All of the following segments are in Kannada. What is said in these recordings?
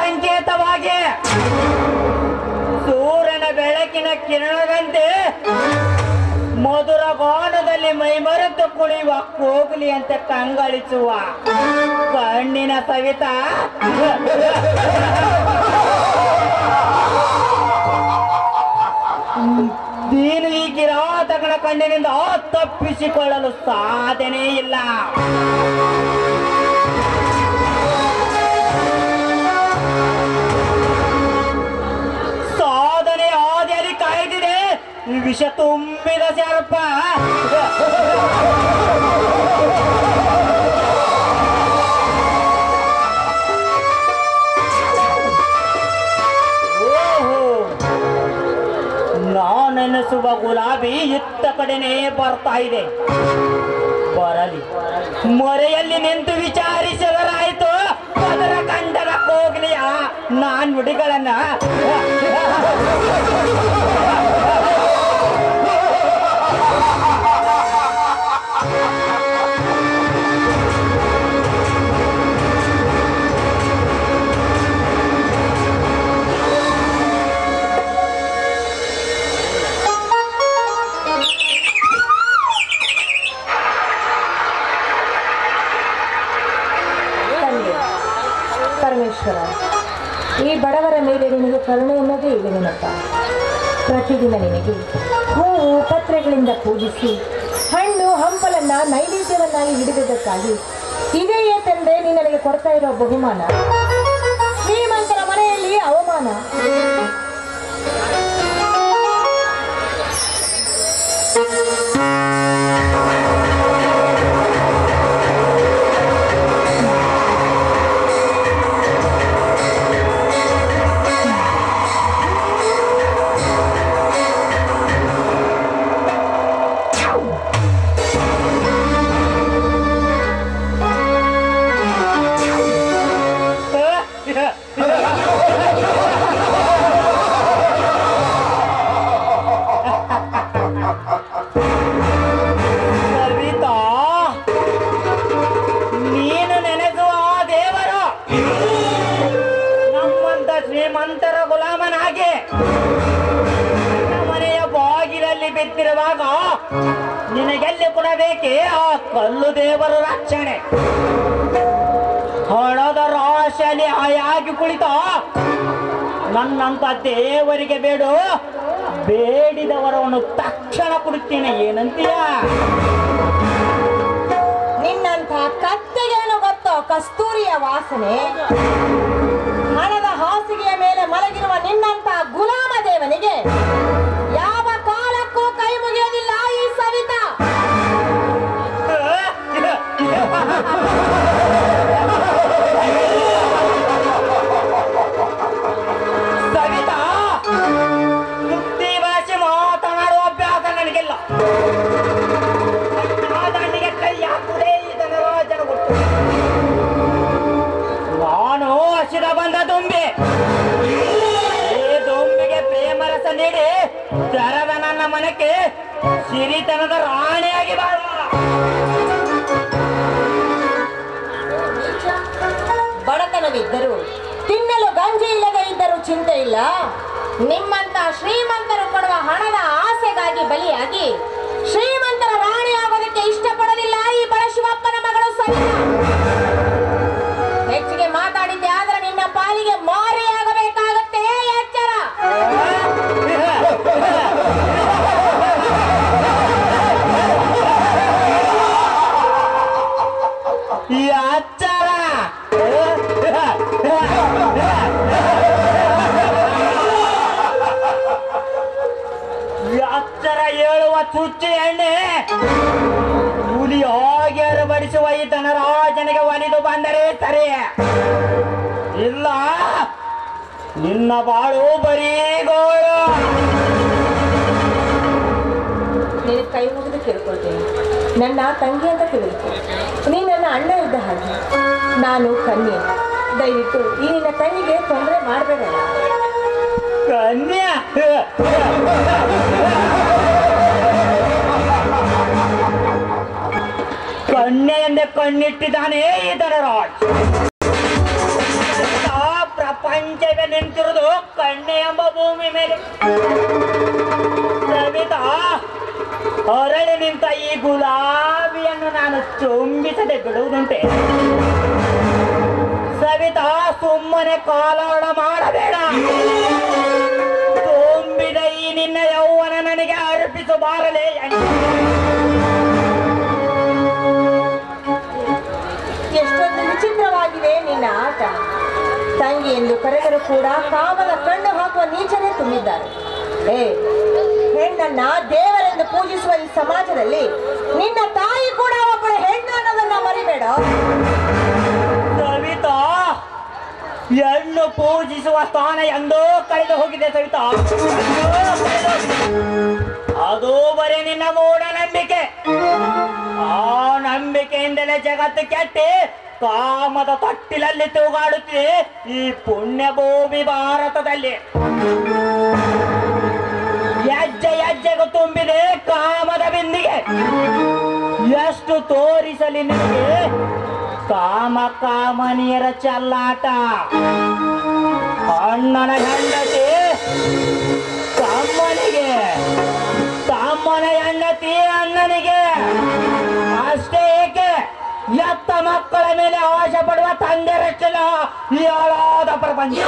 ಸಂಕೇತವಾಗಿ ಸೂರ್ಯನ ಬೆಳಕಿನ ಕಿರಣದಂತೆ ಮಧುರ ಗಾನದಲ್ಲಿ ಮೈಮರೆತು ಕುಣಿಯುವ ಕೋಗಿಲಿ ಅಂತ ಕಂಗಳಿಸುವ ಕಣ್ಣಿನ ಸವಿತ ನೀನು ಈ ಕಿರಾತಕನ ಕಣ್ಣಿನಿಂದ ತಪ್ಪಿಸಿಕೊಳ್ಳಲು ಸಾಧನೆ ಇಲ್ಲ ಸಾಧನೆ ಆದಿಯಲ್ಲಿ ಕಾಯ್ದಿದೆ ವಿಷ ತುಂಬಿದ ಸರ್ಪ ಓಹೋ ನಾನೆನೆಸುವ ಗುಲಾಬಿ ಇತ್ತ ಕಡೆನೇ ಬರ್ತಾ ಇದೆ ಬರಲಿ ಮೊರೆಯಲ್ಲಿ ನಿಂತು ವಿಚಾರಿಸಿದರಾಯ್ತು ಅದರ ಕಂಡರ ಹೋಗ್ಲಿಯ ನಾನ್ ನುಡಿಗಳನ್ನ ತಂದೆ ಪರಮೇಶ್ವರ ಈ ಬಡವರ ಮೇಲೆ ನಿನಗೆ ಕರುಣೆ ಅನ್ನೋದೇ ಇಲ್ಲವೇನಪ್ಪ ಪ್ರತಿದಿನ ನಿನಗೆ ಹೂವು ಪತ್ರೆಗಳಿಂದ ಪೂಜಿಸಿ ಹಣ್ಣು ಹಂಪಲನ್ನ ನೈವೇದ್ಯವನ್ನಾಗಿ ಹಿಡಿದಕ್ಕಾಗಿ ಇದೇಯೇ ತಂದೆ ನೀ ನನಗೆ ಕೊಡ್ತಾ ಇರೋ ಬಹುಮಾನ ಶ್ರೀಮಂತರ ಮನೆಯಲ್ಲಿ ಅವಮಾನ ಸವಿತಾ ನೀನು ನೆನೆಸುವ ಆ ದೇವರು ನಮ್ಮಂತ ಶ್ರೀಮಂತರ ಗುಲಾಮನಾಗಿ ನನ್ನ ಮನೆಯ ಬಾಗಿಲಲ್ಲಿ ಬಿದ್ದಿರುವಾಗ ನಿನಗೆಲ್ಲಿ ಕೊಡಬೇಕೆ ಆ ಕಲ್ಲು ದೇವರ ರಕ್ಷಣೆ ಹಣದ ರಾಶಿಯಲ್ಲಿ ಹಾಯಾಗಿ ಕುಳಿತ ನನ್ನಂತ ದೇವರಿಗೆ ಬೇಡು ಬೇಡಿದವರವನ್ನು ತಕ್ಷಣ ಕೊಡುತ್ತೇನೆ ಏನಂತೀಯ ನಿನ್ನಂಥ ಕತ್ತೆಗೇನು ಗೊತ್ತೋ ಕಸ್ತೂರಿಯ ವಾಸನೆ ಹಣದ ಹಾಸಿಗೆಯ ಮೇಲೆ ಮಲಗಿರುವ ನಿನ್ನಂಥ ಗುಲಾಮ ದೇವನಿಗೆ ಯಾವ ಕಾಲಕ್ಕೂ ಕೈ ಮುಗಿಯೋದಿಲ್ಲ ಈ ಸವಿತಾ ಸವಿತಾ ಮುಕ್ತಿ ಭಾಷೆ ಮಾತನಾಡುವ ಅಭ್ಯಾಸ ನನಗಿಲ್ಲ ಮಾತನಿಗೆ ಕೈ ಹಾಕುವುದೇ ಇದರ ರಾಜನ ಗುಟ್ಟು ನಾನು ಹಸಿದ ಬಂದ ದುಂಬಿ ಈ ದುಂಬಿಗೆ ಪ್ರೇಮರಸ ನೀಡಿ ತೆರೆದ ನನ್ನ ಮನಕ್ಕೆ ಸಿರಿತನದ ರಾಣಿಯಾಗಿ ಬಾಳ ಬಡತನವಿದ್ದರೂ ತಿನ್ನಲು ಗಂಜಿ ಇಲ್ಲದೆ ಇದ್ದರೂ ಚಿಂತೆ ಇಲ್ಲ ನಿಮ್ಮಂತ ಶ್ರೀಮಂತರು ಕೊಡುವ ಹಣದ ಆಸೆಗಾಗಿ ಬಲಿಯಾಗಿ ಶ್ರೀಮಂತರ ರಾಣಿ ಆಗೋದಕ್ಕೆ ಇಷ್ಟಪಡೋದಿಲ್ಲ ಈ ಬಡ ಶಿವಪ್ಪನ ಮಗಳು ಸವಿತಾ ಹೆಚ್ಚಿಗೆ ಮಾತಾಡಿದ್ದೆ ಆದ್ರೆ ನಿನ್ನ ಪಾಲಿಗೆ ಮಾರಿಯಾಗಬೇಕಾಗತ್ತೆ ಎಚ್ಚರ ಈ ಅಚ್ಚರ ಈ ಅಚ್ಚರ ಹೇಳುವ ಚುಚ್ಚಿ ಎಣ್ಣೆ ಹುಲಿ ಹೋಗ್ಯಾರು ಬಡಿಸುವ ಈ ಧನರಾಜನಿಗೆ ಒಲಿದು ಬಂದರೆ ಸರಿ ಇಲ್ಲ ನಿನ್ನ ಬಾಳು ಬರೀಗೋಳು ನೀನು ಕೈ ಮುಗಿದು ಕೇಳ್ಕೊಳ್ತೇನೆ ನನ್ನ ತಂಗಿ ಅಂತ ತಿಳಿದುಕೊ ನೀ ನನ್ನ ಅಣ್ಣ ಇದ್ದ ಹಾಗೆ ನಾನು ಕನ್ಯೆ ದಯವಿಟ್ಟು ಈ ನಿನ್ನ ತಂಗಿಗೆ ತೊಂದರೆ ಮಾಡಬೇಡ ಕನ್ಯಾ ಕನ್ಯೆ ಎಂದೇ ಕಣ್ಣಿಟ್ಟಿದ್ದಾನೆ ಈ ಧನರಾಜ್ ಆ ಪ್ರಪಂಚ ಕೊಂಚವೇ ನಿಂತಿರುವುದು ಕಣ್ಣೆ ಎಂಬ ಭೂಮಿ ಮೇಲೆ ಸವಿತಾ ಹೊರಳಿ ನಿಂತ ಈ ಗುಲಾಬಿಯನ್ನು ನಾನು ಚುಂಬಿಸದೆ ಬಿಡುವುದುಂಟೆ ಸವಿತಾ ಸುಮ್ಮನೆ ಕಾಲಾಡ ಮಾಡಬೇಡ ತುಂಬಿದ ಈ ನಿನ್ನ ಯೌವನ ನನಗೆ ಅರ್ಪಿಸಬಾರಲೇ ಎಷ್ಟೊಂದು ವಿಚಿತ್ರವಾಗಿದೆ ನಿನ್ನ ಆಟ ತಂಗಿ ಎಂದು ಕರೆದರೂ ಕೂಡ ಕಾಮದ ಕಣ್ಣು ಹಾಕುವ ನೀಚರೇ ತುಂಬಿದ್ದಾರೆ ಏ ಹೆಣ್ಣನ್ನ ದೇವರೆಂದು ಪೂಜಿಸುವ ಈ ಸಮಾಜದಲ್ಲಿ ನಿನ್ನ ತಾಯಿ ಕೂಡ ಒಬ್ಬಳ ಹೆಣ್ಣು ಅನ್ನೋದನ್ನ ಮರಿಬೇಡ ಸವಿತಾ ಹೆಣ್ಣು ಪೂಜಿಸುವ ಸ್ಥಾನ ಎಂದೋ ಕಳೆದು ಹೋಗಿದೆ ಸವಿತಾ ಎಂದೋ ಕಳೆದು ಹೋಗಿದೆ. ಅದು ಬರೀ ನಿನ್ನ ಮೂಢನಂಬಿಕೆ ಆ ನಂಬಿಕೆಯಿಂದಲೇ ಜಗತ್ತು ಕೆಟ್ಟಿ ಕಾಮದ ತೊಟ್ಟಿಲಲ್ಲಿ ತೂಗಾಡುತ್ತಿದೆ ಈ ಪುಣ್ಯ ಭೂಮಿ ಭಾರತದಲ್ಲಿ ಹೆಜ್ಜೆ ಹೆಜ್ಜೆಗೂ ತುಂಬಿದೆ ಕಾಮದ ಬಿಂದಿಗೆ ಎಷ್ಟು ತೋರಿಸಲಿ ನಿನಗೆ ಕಾಮ ಕಾಮನಿಯರ ಚಲ್ಲಾಟ ಅಣ್ಣನ ಹೆಂಡತಿ ತಮ್ಮನಿಗೆ ತಮ್ಮನ ಹೆಂಡತಿ ಅಣ್ಣನಿಗೆ ಅಷ್ಟೇ ಏಕೆ ಎತ್ತ ಮಕ್ಕಳ ಮೇಲೆ ಆಶೆ ಪಡುವ ತಂದೆರಷ್ಟಲ್ಲ ಈ ಹಾಳಾದ ಪ್ರಪಂಚ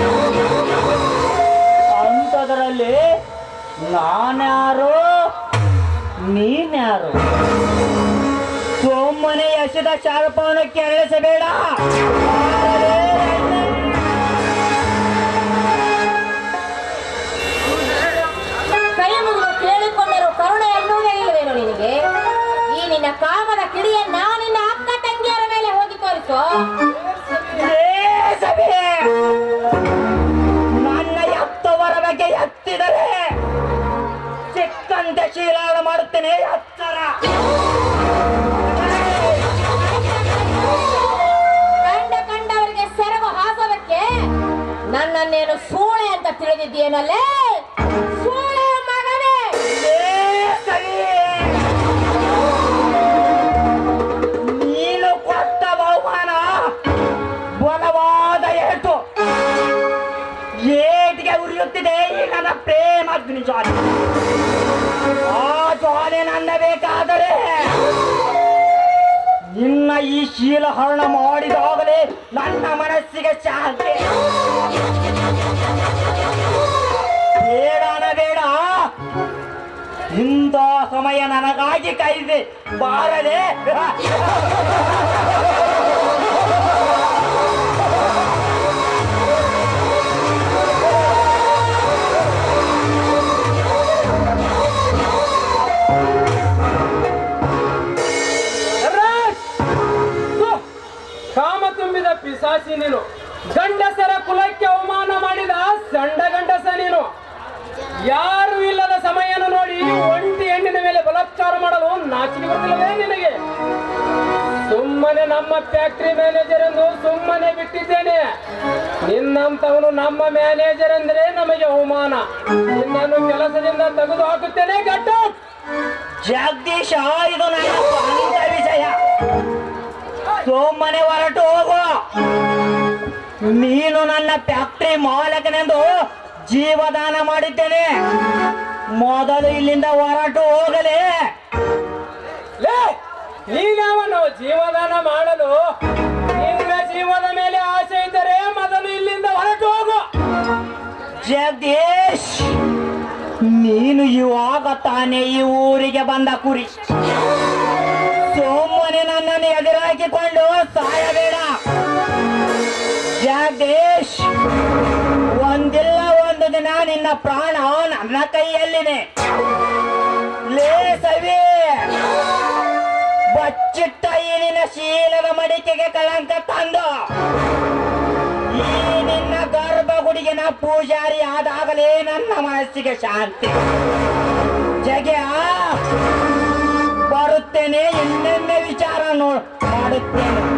ಅಂಥದ್ರಲ್ಲಿ ನಾನ್ಯಾರು ನೀನ್ಯಾರು ಸುಮ್ಮನೆ ಎಸೆದ ಶಾರ್ಪವನ್ನು ಕೆರಳಿಸಬೇಡ ಕೈ ಮುಗಿದು ಕೇಳಿಕೊಂಡರೂ ಕರುಣೆ ಅನ್ನುವುದೇ ಇಲ್ಲವೇನು ನಿನಗೆ ಈ ನಿನ್ನ ಕಾಮದ ಕಿಡಿಯನ್ನ ನಿನ್ನ ಅಕ್ಕ ತಂಗಿಯರ ಮೇಲೆ ಹೋಗಿ ತೋರಿಸು ಏ ಸಭೆ! ನನ್ನ ಎತ್ತವರ ಬಗ್ಗೆ ಎತ್ತಿದರೆ ಚಿಕ್ಕಂತೆ ಶೀಲಾಳ ಮಾಡುತ್ತೇನೆ ಎತ್ತರ ಕಂಡ ಕಂಡವರಿಗೆ ಸೆರಗು ಹಾಸೋದಕ್ಕೆ ನನ್ನನ್ನೇನು ಸೂಳೆ ಅಂತ ತಿಳಿದಿದ್ದೀನಲ್ಲೇ ಸೂಳೆ ಮಗನೇ ಏ ಸರಿ! ನೀನು ಕೊಟ್ಟ ಬಹುಮಾನ ಬಲವಾದ ಏಟು ಏಟಿಗೆ ಉರಿಯುತ್ತಿದೆ ಈ ನನ್ನ ಪ್ರೇಮಾಗ್ನಿ ಜ್ವಾಲೆ ಆ ಜ್ವಾಲೆ ನನ್ನ ಬೇಕಾದರೆ ನಿನ್ನ ಈ ಶೀಲಹರಣ ಮಾಡಿದಾಗಲೇ ನನ್ನ ಮನಸ್ಸಿಗೆ ಶಾಂತಿ ಬೇಡನ ಬೇಡ ಇಂಥ ಸಮಯ ನನಗಾಗಿ ಕೈದೆ ಬಾರದೆ ಧರ್ಮರಾಜ್! ಥು! ಕಾಮ ತುಂಬಿದ ಪಿಸಾಸಿ ನೀನು ಗಂಡಸರ ಕುಲಕ್ಕೆ ಅವಮಾನ ಮಾಡಿದ ಸಂಡ ಗಂಡಸ ನೀನು ಯಾರು ಇಲ್ಲದ ಸಮಯನ ನೋಡಿ ಒಂಟಿ ಹೆಣ್ಣಿನ ಮೇಲೆ ಬಲಾತ್ಕಾರ ಮಾಡಲು ನಾಚಿಕೆ ಗೊತ್ತಿಲ್ಲವೇ ನಿನಗೆ ಸುಮ್ಮನೆ ನಮ್ಮ ಫ್ಯಾಕ್ಟರಿ ಮ್ಯಾನೇಜರ್ ಎಂದು ಸುಮ್ಮನೆ ಬಿಟ್ಟಿದ್ದೇನೆ ನಿನ್ನಂತವನು ನಮ್ಮ ಮ್ಯಾನೇಜರ್ ಅಂದ್ರೆ ನಮಗೆ ಅವಮಾನ ನಿನ್ನನ್ನು ಕೆಲಸದಿಂದ ತೆಗೆದು ಹಾಕುತ್ತೇನೆ ಗಟ್ಟು ಜಗದೀಶ ಇದು ನನ್ನ ಸ್ವಂತ ವಿಷಯ ಸುಮ್ಮನೆ ಹೊರಟು ಹೋಗು ನೀನು ನನ್ನ ಫ್ಯಾಕ್ಟರಿ ಮಾಲಕನೆಂದು ಜೀವದಾನ ಮಾಡಿದ್ದೇನೆ ಮೊದಲು ಇಲ್ಲಿಂದ ಹೊರಟು ಹೋಗಲೇ ಲೇ ನೀನವನು ಜೀವದಾನ ಮಾಡಲು ನಿನ್ನ ಜೀವದ ಮೇಲೆ ಆಸೆ ಇದ್ದರೆ ಮೊದಲು ಇಲ್ಲಿಂದ ಹೊರಟು ಹೋಗು ಜಗದೀಶ್ ನೀನು ಇವಾಗ ತಾನೇ ಈ ಊರಿಗೆ ಬಂದ ಕುರಿ ಸುಮ್ಮನೆ ನನ್ನನ್ನು ಎದುರಾಕಿಕೊಂಡು ಸಾಯಬೇಡ ಜಗದೀಶ್ ಒಂದಿಲ್ಲ ಒಂದು ದಿನ ನಿನ್ನ ಪ್ರಾಣ ನನ್ನ ಕೈಯಲ್ಲಿದೆ ಲೇ ಸವಿ ಬಚ್ಚಿಟ್ಟ ಈ ನಿನ್ನ ಶೀಲದ ಮಡಿಕೆಗೆ ಕಳಂಕ ತಂದು ಈ ನಿನ್ನ ಗರ್ಭಗುಡಿಗೆ ನಾ ಪೂಜಾರಿ ಆದಾಗಲೇ ನನ್ನ ಮನಸ್ಸಿಗೆ ಶಾಂತಿ ಜಗ್ಯ ಬರುತ್ತೇನೆ ಇನ್ನೊಮ್ಮೆ ವಿಚಾರ ನೋ ಮಾಡುತ್ತೇನೆ